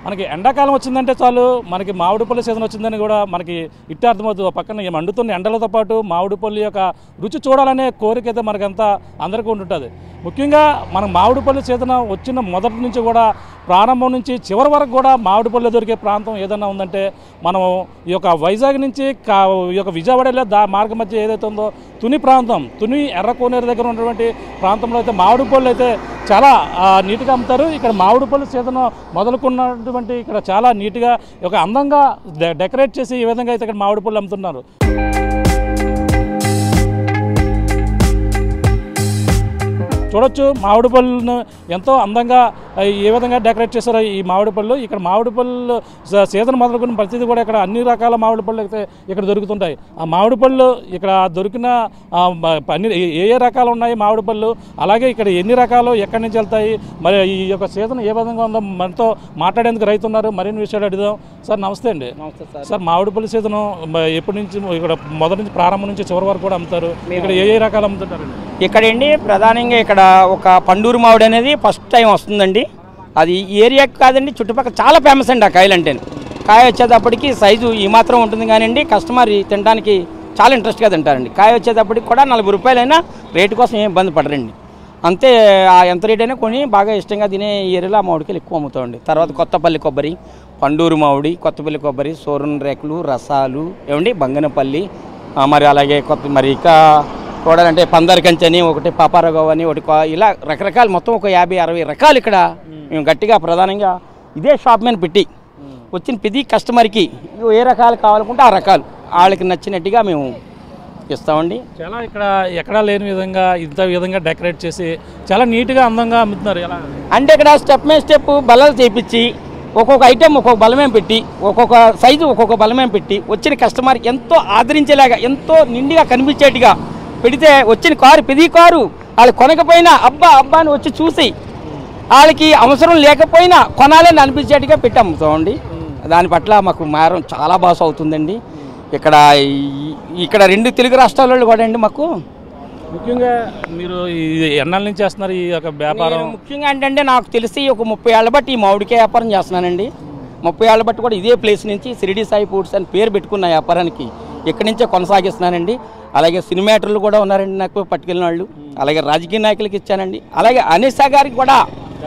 మనకి ఎండాకాలం వచ్చిందంటే చాలు మనకి మామిడి పళ్ళు సీజన్ వచ్చిందని కూడా మనకి ఇట్టే అర్థమవుతుంది ఒక పక్కన ఈ మండుతున్న ఎండలతో పాటు మామిడి పళ్ళు యొక్క రుచి చూడాలనే కోరిక అయితే మనకంతా అందరికీ ఉంటుంటుంది ముఖ్యంగా మనం మామిడి పళ్ళు సీజన్ వచ్చిన మొదటి నుంచి కూడా ప్రారంభం నుంచి చివరి వరకు కూడా మామిడి పళ్ళు దొరికే ప్రాంతం ఏదైనా ఉందంటే మనం ఈ యొక్క వైజాగ్ నుంచి కా ఈ యొక్క విజయవాడ వెళ్ళే దా మార్గం మధ్య ఏదైతే ఉందో తుని ప్రాంతం తుని ఎర్ర కోనేరు దగ్గర ఉన్నటువంటి ప్రాంతంలో అయితే మామిడి పళ్ళు అయితే చాలా ఆ, నీట్గా అమ్ముతారు ఇక్కడ మామిడి పళ్ళు సీజన్ మొదలుకున్నటువంటి ఇక్కడ చాలా నీట్గా ఒక అందంగా డె- డెకరేట్ చేసి ఈ విధంగా అయితే ఇక్కడ మామిడి పళ్ళు అమ్ముతున్నారు చూడొచ్చు మామిడి పళ్ళను ఎంతో అందంగా ఆ, ఏ విధంగా డెకరేట్ చేశారో ఈ మామిడి పళ్ళు ఇక్కడ మామిడి పళ్ళు స- సీజన్ మొదలుకున్న ప్రతిదీ కూడా ఇక్కడ అన్ని రకాల మామిడి పళ్ళు అయితే ఇక్కడ దొరుకుతుంటాయి ఆ మామిడి పళ్ళు ఇక్కడ దొరికిన ఆ, మ- అన్ని ఏ ఏ రకాలు ఉన్నాయి మామిడి పళ్ళు అలాగే ఇక్కడ ఎన్ని రకాలు ఎక్కడి నుంచి వెళ్తాయి మరి ఈ యొక్క సీజన్ ఏ విధంగా ఉందో మనతో మాట్లాడేందుకు రైతు ఉన్నారు మరిన్ని విషయాలు అడుగుదాం సార్ నమస్తే అండి నమస్తే సార్ సార్ మామిడి పళ్ళు సీజన్ ఎప్పటి నుంచి ఇక్కడ మొదటి నుంచి ప్రారంభం నుంచి చివరి వరకు కూడా అమ్ముతారు ఇక్కడ ఏ ఏ రకాలు అమ్ముతుంటారండి ఇక్కడండి ప్రధానంగా ఇక్కడ ఒక పండూరు మామిడి అనేది ఫస్ట్ టైం వస్తుందండి అది ఈ ఏరియాకి కాదండి చుట్టుపక్కల చాలా ఫేమస్ అండి ఆ కాయలు అంటే కాయ వచ్చేటప్పటికి సైజు ఈ మాత్రం ఉంటుంది కానివ్వండి కస్టమర్ తినడానికి చాలా ఇంట్రెస్ట్గా తింటారండి కాయ వచ్చేటప్పటికి కూడా నలభై రూపాయలైనా రేటు కోసం ఏం ఇబ్బంది పడరండి అంతే ఆ ఎంత రేట్ అయినా కొని బాగా ఇష్టంగా తినే ఈ ఏరియాలో ఆ మామిడికాయలు ఎక్కువ అమ్ముతామండి తర్వాత కొత్తపల్లి కొబ్బరి పండూరు మామిడి కొత్తపల్లి కొబ్బరి సోరన్ రేకులు రసాలు ఏమండి బంగనపల్లి ఆ, మరి అలాగే కొత్త మరి ఇంకా చూడాలంటే పందర్ కంచని ఒకటి పాపారగవ్ అని ఒకటి కో- ఇలా రకరకాలు మొత్తం ఒక యాభై అరవై రకాలు ఇక్కడ మేము గట్టిగా ప్రధానంగా ఇదే షాప్ మీద పెట్టి వచ్చిన ప్రతి కస్టమర్కి ఇగో ఏ రకాలు కావాలనుకుంటే ఆ రకాలు వాళ్ళకి నచ్చినట్టుగా మేము ఇస్తామండి చాలా ఇక్కడ ఎక్కడా లేని విధంగా ఇంత విధంగా డెకరేట్ చేసి చాలా నీట్గా అందంగా అమ్ముతున్నారు ఎలా అంటే ఇక్కడ స్టెప్ బై స్టెప్ బల్లలు చేపించి ఒక్కొక్క ఐటెం ఒక్కొక్క బలమేం పెట్టి ఒక్కొక్క సైజు ఒక్కొక్క బలమేం పెట్టి వచ్చిన కస్టమర్ ఎంతో ఆదరించేలాగా ఎంతో నిండుగా కనిపించేట్టుగా పెడితే వచ్చిన కారు పెది కారు వాళ్ళు కొనకపోయినా అబ్బా అబ్బా అని వచ్చి చూసి వాళ్ళకి అవసరం లేకపోయినా కొనాలని అనిపించేట్టుగా పెట్టి అమ్ముతామండి దాని పట్ల మాకు మారం చాలా బాగా అవుతుందండి ఇక్కడ ఈ- ఇక్కడ రెండు తెలుగు రాష్ట్రాల వాళ్ళు కూడా అండి మాకు ముఖ్యంగా మీరు ఈ ఎన్నాళ్ళ నుంచి చేస్తున్నారు ఈ యొక్క వ్యాపారం నేను ముఖ్యంగా ఏంటంటే నాకు తెలిసి ఒక ముప్పై ఏళ్ళ బట్టి ఈ మామిడికాయ వ్యాపారం చేస్తున్నానండి ముప్పై ఏళ్ళ బట్టి కూడా ఇదే ప్లేస్ నుంచి సిరిడి సాయి ఫుడ్స్ అని పేరు పెట్టుకున్న వ్యాపారానికి ఇక్కడి నుంచే కొనసాగిస్తున్నానండి అలాగే సినిమాటర్లు కూడా ఉన్నారండి నాకు పట్టుకెళ్ళిన వాళ్ళు అలాగే రాజకీయ నాయకులకి ఇచ్చానండి అలాగే అనిషా గారికి కూడా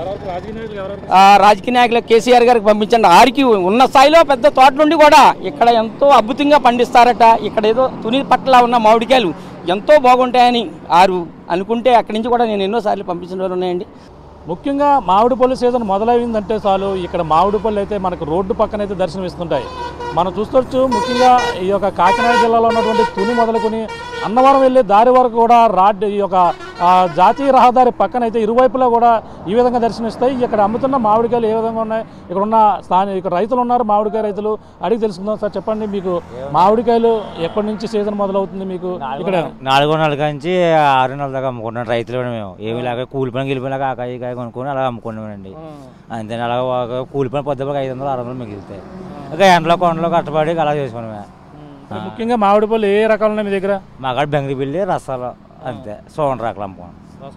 ఆ, రాజకీయ నాయకులు కేసీఆర్ గారికి పంపించండి ఆరికి ఉన్న స్థాయిలో పెద్ద తోట నుండి కూడా ఇక్కడ ఎంతో అద్భుతంగా పండిస్తారట ఇక్కడ ఏదో తుని పట్ల ఉన్న మామిడికాయలు ఎంతో బాగుంటాయని ఆరు అనుకుంటే అక్కడి నుంచి కూడా నేను ఎన్నోసార్లు పంపించిన రోజులు ఉన్నాయండి ముఖ్యంగా మామిడి పళ్ళు సీజన్ మొదలైందంటే చాలు ఇక్కడ మామిడి పళ్ళు అయితే మనకు రోడ్డు పక్కన అయితే దర్శనం ఇస్తుంటాయి మనం చూసుకోవచ్చు ముఖ్యంగా ఈ యొక్క కాకినాడ జిల్లాలో ఉన్నటువంటి తుని మొదలుకొని అన్నవరం వెళ్ళే దారి వరకు కూడా రాడ్ ఈ యొక్క ఆ, జాతీయ రహదారి పక్కన అయితే ఇరువైపులా కూడా ఈ విధంగా దర్శనమిస్తాయి ఇక్కడ అమ్ముతున్న మామిడికాయలు ఏ విధంగా ఉన్నాయి ఇక్కడ ఉన్న స్థానిక ఇక్కడ రైతులు ఉన్నారు మామిడికాయ రైతులు అడిగి తెలుసుకుందాం సార్ చెప్పండి మీకు మామిడికాయలు ఎప్పటి నుంచి సీజన్ మొదలవుతుంది మీకు ఇక్కడ నాలుగో నెలల నుంచి ఆరు నెలల దాకా అమ్ముకుంటాం రైతులు కూడా మేము ఏమి లాగా కూలి పని గెలిపోయినాక ఆ కాయ ఈ కాయ కొనుక్కొని అలా అమ్ముకున్నామండి అంతే అలా ఒక కూలి పని పొద్దుపకి ఐదు వందలు ఆరు వందలు మిగులుతాయి ఇంకా ఎండలో కొండలో కట్టబడి అలా చేసుకున్నామే ఇక్కడ ముఖ్యంగా మామిడి పళ్ళు ఏ రకాలు ఉన్నాయి మీ దగ్గర మా కాడ బెంగళూరు బిల్లి రసాలు అంతే సోన రాకలు అమ్ముకోండి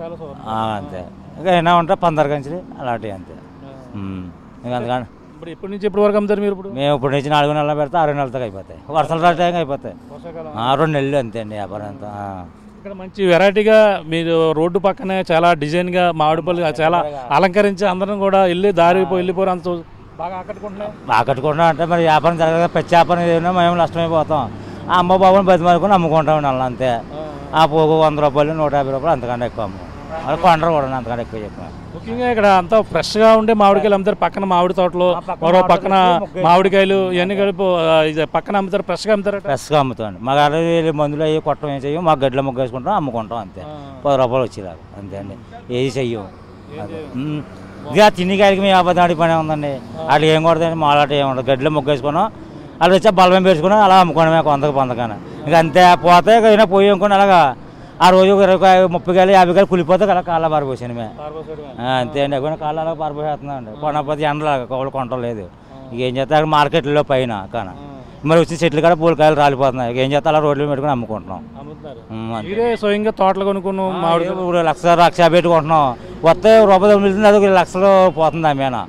ఆ, అంతే ఇంకా ఏమైనా ఉంటే పందర కంచి అలాంటివి అంతే ఉమ్. ఇంకా అందుకని ఇప్పుడు ఇప్పటి నుంచి ఇప్పటి వరకు అమ్ముతారు మీరు ఇప్పుడు మేము ఇప్పుడు నుంచి నాలుగు నెలలు పెడితే ఆరు నెలలతో అయిపోతాయి వర్షాలు రావడం టైంకి అయిపోతాయి ఆ, రెండు నెలలు అంతే అండి వ్యాపారం అంతా ఆ. ఇక్కడ మంచి వెరైటీగా మీరు రోడ్డు పక్కనే చాలా డిజైన్గా మామిడి పళ్ళు చాలా అలంకరించి అందరం కూడా వెళ్ళి దారి పోయి వెళ్ళిపోరు అంత చూ- బాగా ఆకట్టుకుంటున్నాయి ఆకట్టుకుంటాం అంటే మరి వ్యాపారం జరగదు పెద్ద వ్యాపారం ఏదైనా మేము నష్టమైపోతాం ఆ అమ్మ బాబుని బతిమారుకొని అమ్ముకుంటాం అలా అంతే ఆ పోగు వంద రూపాయలు నూట యాభై రూపాయలు అంతకంటే ఎక్కువ అమ్ము అది కొండరు కూడా అంతకంటే ఎక్కువ చెప్పాను ముఖ్యంగా ఇక్కడ అంతా ఫ్రెష్గా ఉండే మామిడికాయలు అమ్ముతారు పక్కన మామిడి తోటలో మరో పక్కన మామిడికాయలు ఇవన్నీ కలిపి ఆ, ఇది పక్కన అమ్ముతారు ఫ్రెష్గా అమ్ముతారు ఫ్రెష్గా అమ్ముతాం మా గారు మందులు అయ్యి కొట్టం ఏం చెయ్యం మాకు గడ్డలో ముగ్గేసుకుంటాం అమ్ముకుంటాం అంతే పది రూపాయలు వచ్చేలాగా అంతే అండి ఏది చెయ్యం అదే. ఉమ్. ఇక తిన్నికాయలకి మేము అబద్ధాడి పని ఉందండి వాళ్ళు ఏం కొడతాయండి మాలాట ఏం ఉండదు గడ్డలో ముగ్గేసుకున్నాం వాళ్ళు వచ్చి బలమే పెట్టుకుని అలా అమ్ముకోవడమే కొంతకు పొందగానే ఇంకా అంతే పోతే ఇక అయినా పోయి అనుకుని అలాగా ఆ రోజు ఒక ఇరవై కాయ- ముప్పై కాయలు యాభై కాయలు కులిపోతే అలా కాళ్ళ పారిపోసాను మేము ఆ, అంతే అండి ఎక్కువ కాళ్ళు అలా పారిపోతున్నాం అండి కొనకపోతే ఎండలు కోళ్ళు కొంటం లేదు ఇక ఏం చేస్తే అక్కడ మార్కెట్లో పైన కానీ మరి వచ్చి చెట్లు కూడా పూలకాయలు రాలిపోతున్నాయి ఇక ఏం చేస్తే అలా రోడ్లు పెట్టుకుని అమ్ముకుంటున్నాం అమ్ముతున్నారు ఉమ్, అంతే. మీరే స్వయంగా తోటలు కొనుక్కున్నాం మామిడి ఇప్పుడు లక్ష లక్ష పెట్టుకుంటున్నాం వస్తే రూపాయలు మిగులుతుంది అది ఒక లక్షలు పోతుంది ఆమెన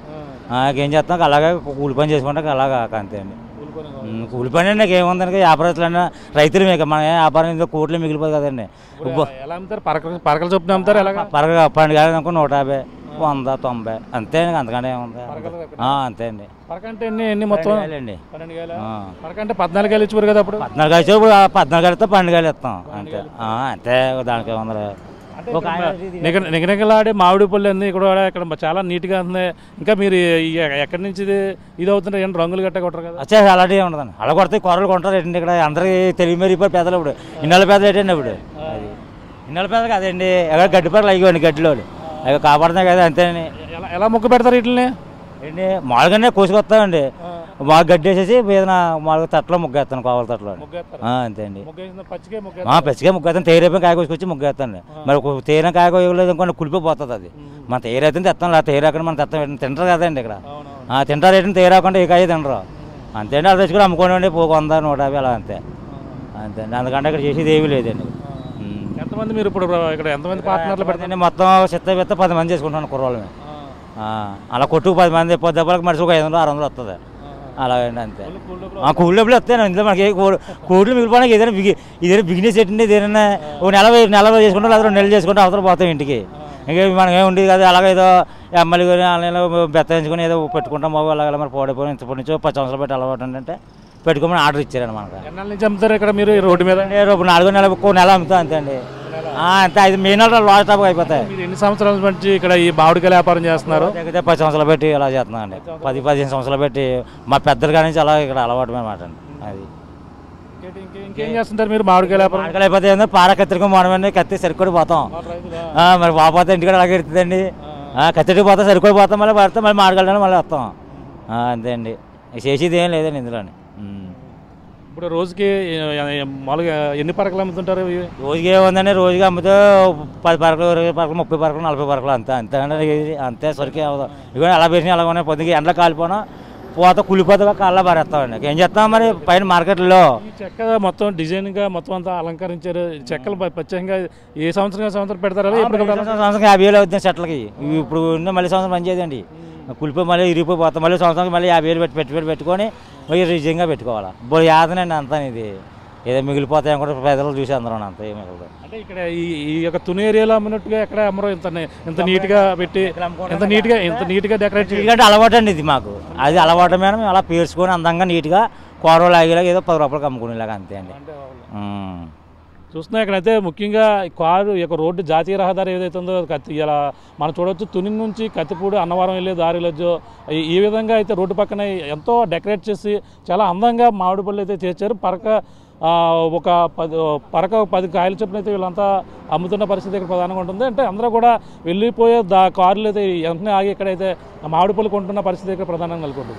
ఆ, ఏం చేస్తాం అలాగే కూలి పని చేసుకుంటాం అలాగా అంతే అండి ఉమ్, కూలి పని నాకు ఏముందండి వ్యాపారస్తులన్నా రైతులు మీకు మన వ్యాపారం ఇందులో కోట్లు మిగిలిపోదు కదండి ఇప్పుడు ఎలా అమ్ముతారు పరకలు పరకలు చొప్పున అమ్ముతారు ఎలాగా పరగ పన్నెండు కాదు అనుకో నూట యాభై వంద తొంభై అంతే అండి అంతకంటే ఏముంది ఆ, అంతే అండి పరక అంటే ఎన్ని ఎన్ని మొత్తం అండి పన్నెండు వేల పరక అంటే పద్నాలుగు వేలు ఇచ్చిపోరు కదా అప్పుడు పద్నాలుగు అయితే ఇప్పుడు ఆ పద్నాలుగు అయితే పన్నెండు కాయలు ఇస్తాం అంతే ఆ, అంతే దానికి ఏముంది ఒక ఆయన నిగ నిగనిగలాడే మామిడి పళ్ళు అన్నీ కూడా ఇక్కడ చాలా నీట్గా ఉన్నాయి ఇంకా మీరు ఈ ఎక్కడి నుంచి ఇది ఇది అవుతుంటే ఏంటి రంగులు గట్ట కొట్టరు కదా వచ్చే అలాంటివి ఉండదండి అలా కొడితే కూరలు కొంటారు ఏంటండి ఇక్కడ అందరికి తెలివి మెరిగిపోయి పెద్దలు ఇప్పుడు ఇన్నెల పెద్దలు ఏంటండి ఇప్పుడు అది ఇన్నెల పెద్దలు కదండి ఎక్కడ గడ్డి పడలు అయ్యండి గడ్డిలో అవి కాపాడుతున్నాయి కదా అంతేనండి ఎలా ఎలా ముక్క పెడతారు వీటిని ఏంటి మామూలుగానే కోసుకొస్తామండి మాకు గడ్డి వేసేసి ఏదైనా మామూలుగా తట్టలో ముగ్గేస్తాను కోవల తట్టలో ముగ్గేస్తారు ఆ, అంతే అండి ముగ్గేసిన పచ్చికే ముగ్గ మా పెచ్చగా ముగ్గేస్తాను తేరైపోయి కాయ కోసుకొచ్చి ముగ్గేస్తాను మరి ఒక తేన కాయ కోయలేదు అనుకోండి కులిపోతుంది అది మన తేరైతే తెస్తాం లేదా తేరాకుండా మనం తెస్తాం తింటారు కదండి ఇక్కడ అవునవును ఆ, తింటారు ఏంటంటే తేరాకుండా ఏ కాయ తినరు అంతే అండి అది తెచ్చుకొని అమ్ముకోండి పోకు వంద నూట యాభై అలా అంతే అంతే అండి అందుకంటే ఇక్కడ చేసేది ఏమీ లేదండి ఉమ్. ఎంతమంది మీరు ఇప్పుడు ఇక్కడ ఎంతమంది పార్ట్నర్లు పెడతారు పెడతాండి మొత్తం చెత్త పెత్త పది మంది చేసుకుంటాను కుర్రోళ్ళు మేము ఆ, అలా కొట్టుకు పది మంది పొద్దు దెబ్బలకు మనిషి ఒక ఐదు వందలు ఆరు వందలు వస్తుంది అలాగండి అంతే ఆ కూలి డబ్బులు వస్తాయి ఇందులో మనకి ఏ కూ- కూలీలు మిగిలిపోయినా ఏదైనా బిగి ఇదేనా బిగినెస్ ఏంటండి ఏదైనా ఒక నెల నెల చేసుకుంటాం లేదా రెండు నెలలు చేసుకుంటాం అవతల పోతాం ఇంటికి ఇంకా మనకి ఏమి ఉండేది కదా అలాగే ఏదో ఎమ్మెల్యే కానీ అలాగే బెత్తించుకొని ఏదో పెట్టుకుంటాం బాబు అలాగే మరి పోడిపోయి ఇంతప్పటి నుంచో పది సంవత్సరాలు పెట్టి అలవాటు అంటే పెట్టుకోమని ఆర్డర్ ఇచ్చారండి మనకు ఎన్నాళ్ళ నుంచి అమ్ముతారు ఇక్కడ మీరు ఈ రోడ్డు మీద అంటే రేపు నాలుగో నెల ఒక్కో నెల అమ్ముతాం అంతే అండి ఆ, అంతే ఐదు మే నెల లాస్ట్ టాప్ అయిపోతాయి మీరు ఎన్ని సంవత్సరాల నుంచి ఇక్కడ ఈ మామిడికాయల వ్యాపారం చేస్తున్నారు తగ్గితే పది సంవత్సరాలు పెట్టి ఇలా చేస్తున్నాం అండి పది పదిహేను సంవత్సరాలు పెట్టి మా పెద్దల కాడి నుంచి అలా ఇక్కడ అలవాటు అనమాట అండి అది ఇంకేంటి- ఇంకే- ఇంకేం చేస్తుంటారు మీరు మామిడికాయల వ్యాపారం ఆడకలు అయిపోతే ఏందో పార కత్తిరికి మనమని కత్తి సరికొడి పోతాం ఆ, మరి బాపోతే ఇంటికాడ అలాగే ఎడుతుందండి కత్తికి పోతాం సరికొడి పోతాం మళ్ళీ పడతాం మళ్ళీ మాడగలని మళ్ళీ వస్తాం ఆ, అంతే అండి ఇక చేసేది ఏం లేదండి ఇందులోని ఉమ్. ఇప్పుడు రోజుకి ఏ- ఏ- మామూలుగా ఎన్ని పరకలు అమ్ముతుంటారు ఇవి? రోజుకి ఏముందండి రోజుకి అమ్మితే పది పరకలు ఇరవై పరకలు ముప్పై పరకలు నలభై పరకలు అంతే అంతే అండి ఇది అంతే సరికి అవ్వదు ఇక అలా పెరిగి అలా ఉన్నాయి పొద్దుకి ఎండలో కాలిపోనా పోత కులిపోతగా కాళ్ళ పారేస్తామండి ఏం చేస్తాం మరి పైన మార్కెట్లో ఈ చెక్క మొత్తం డిజైన్ గా మొత్తం అంతా అలంకరించారు ఈ చెక్కలు ప- ప్రత్యేకంగా ఏ సంవత్సరం సంవత్సరం పెడతారా ఎప్పుడు సంవత్సరం యాభై వేలు అవుతుంది చెట్లకి ఇవి ఇప్పుడు ఉన్న మళ్ళీ సంవత్సరం పనిచేయదండి కులిపోయి మళ్ళీ ఇరిగిపోయి పోతాం మళ్ళీ సంవత్సరానికి మళ్ళీ యాభై వేలు పెట్టి పెట్టి పెట్టి పెట్టుకొని మళ్ళీ నిజంగా పెట్టుకోవాలి ఇప్పుడు యాదనండి అంతా ఇది ఏదో మిగిలిపోతాయి కూడా ప్రజలు చూసి అందరం అంత ఏమి మిగలదు అంటే ఇక్కడ ఈ ఈ యొక్క తుని ఏరియాలో అమ్మినట్టుగా ఎక్కడ అమ్మరు ఇంత ని- ఇంత నీట్ గా పెట్టి ఇంత నీట్ గా ఇంత నీట్ గా డెకరేట్ చేసి ఎందుకంటే అలవాటు అండి ఇది మాకు అది అలవాటు మీద మేము అలా పేర్చుకొని అందంగా నీట్గా కూరలు ఆగేలాగా ఏదో పది రూపాయలు అమ్ముకునేలాగా అంతే అండి ఉమ్. చూస్తున్నా ఇక్కడైతే ముఖ్యంగా ఈ కారు ఈ యొక్క రోడ్డు జాతీయ రహదారి ఏదైతే ఉందో అది కత్తి ఇలా మనం చూడవచ్చు తుని నుంచి కత్తిపూడి అన్నవరం వెళ్ళే దారిలో ఈ- ఈ విధంగా అయితే రోడ్డు పక్కన ఎంతో డెకరేట్ చేసి చాలా అందంగా మామిడి పళ్ళు అయితే చేర్చారు పరక ఆ, ఒక పది పరక పది కాయల చొప్పున అయితే వీళ్ళంతా అమ్ముతున్న పరిస్థితి ఇక్కడ ప్రధానంగా ఉంటుంది అంటే అందరూ కూడా వెళ్ళిపోయే దా కార్లు అయితే వెంటనే ఆగి ఇక్కడైతే ఆ మామిడి పళ్ళు కొంటున్న పరిస్థితి ఇక్కడ ప్రధానంగా నెలకొంటుంది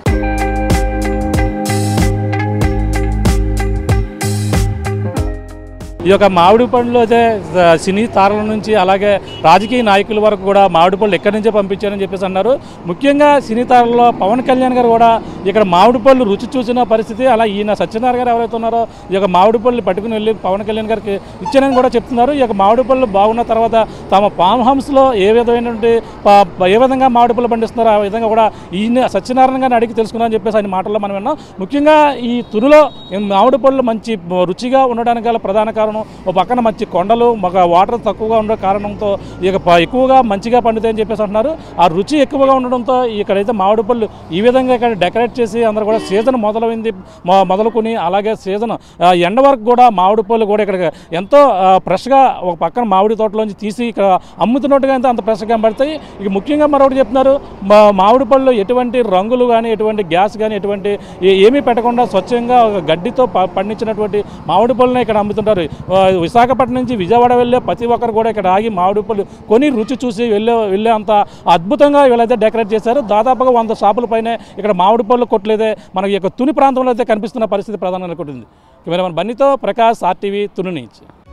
ఈ యొక్క మామిడి పండ్లు అయితే ఆ, సినీ తారల నుంచి అలాగే రాజకీయ నాయకుల వరకు కూడా మామిడి పళ్ళు ఎక్కడి నుంచే పంపించారని చెప్పేసి అన్నారు ముఖ్యంగా సినీ తారల్లో పవన్ కళ్యాణ్ గారు కూడా ఇక్కడ మామిడి పళ్ళు రుచి చూసిన పరిస్థితి అలా ఈయన సత్యనారాయణ గారు ఎవరైతే ఉన్నారో ఈ యొక్క మామిడి పళ్ళు పట్టుకుని వెళ్ళి పవన్ కళ్యాణ్ గారికి ఇచ్చానని కూడా చెప్తున్నారు ఈ యొక్క మామిడి పళ్ళు బాగున్న తర్వాత తమ ఫామ్ హౌస్లో ఏ విధమైనటువంటి ప- ఏ విధంగా మామిడి పళ్ళు పండిస్తున్నారో ఆ విధంగా కూడా ఈయన సత్యనారాయణ గారిని అడిగి తెలుసుకున్నామని చెప్పేసి ఆయన మాటల్లో మనం విన్నాం ముఖ్యంగా ఈ తునిలో ఈ మామిడి పళ్ళు మంచి రుచిగా ఉండడానికి గల ప్రధాన కారణం ఒక పక్కన మంచి కొండలు ఒక వాటర్ తక్కువగా ఉండే కారణంతో ఇక ప- ఎక్కువగా మంచిగా పండుతాయని చెప్పేసి అంటున్నారు ఆ రుచి ఎక్కువగా ఉండడంతో ఇక్కడైతే మామిడి పళ్ళు ఈ విధంగా ఇక్కడ డెకరేట్ చేసి అందరూ కూడా సీజన్ మొదలైంది మొ- మొదలుకొని అలాగే సీజన్ ఆ, ఎండ వరకు కూడా మామిడి పళ్ళు కూడా ఇక్కడ ఎంతో ఆ, ఫ్రెష్గా ఒక పక్కన మామిడి తోటలోంచి తీసి ఇక్కడ అమ్ముతున్నట్టుగా అయితే అంత ఫ్రెష్గా కనబడతాయి ఇక ముఖ్యంగా మరొకటి చెప్తున్నారు మా మామిడి పళ్ళు ఎటువంటి రంగులు కానీ ఎటువంటి గ్యాస్ కానీ ఎటువంటి ఏ- ఏమీ పెట్టకుండా స్వచ్ఛంగా ఒక గడ్డితో ప- పండించినటువంటి మామిడి పళ్ళని ఇక్కడ అమ్ముతుంటారు ఆ, విశాఖపట్నం నుంచి విజయవాడ వెళ్ళే ప్రతి ఒక్కరు కూడా ఇక్కడ ఆగి మామిడి పళ్ళు కొని రుచి చూసి వెళ్ళే వెళ్ళే అంత అద్భుతంగా వీళ్ళైతే డెకరేట్ చేశారు దాదాపుగా వంద షాపుల పైనే ఇక్కడ మామిడి పళ్ళు కొట్లేదే మనకి ఈ యొక్క తుని ప్రాంతంలో అయితే కనిపిస్తున్న పరిస్థితి ప్రధానంగా అనుకుంటుంది కెమెరామన్ బన్నీతో ప్రకాష్ ఆర్టీవీ తుని నుంచి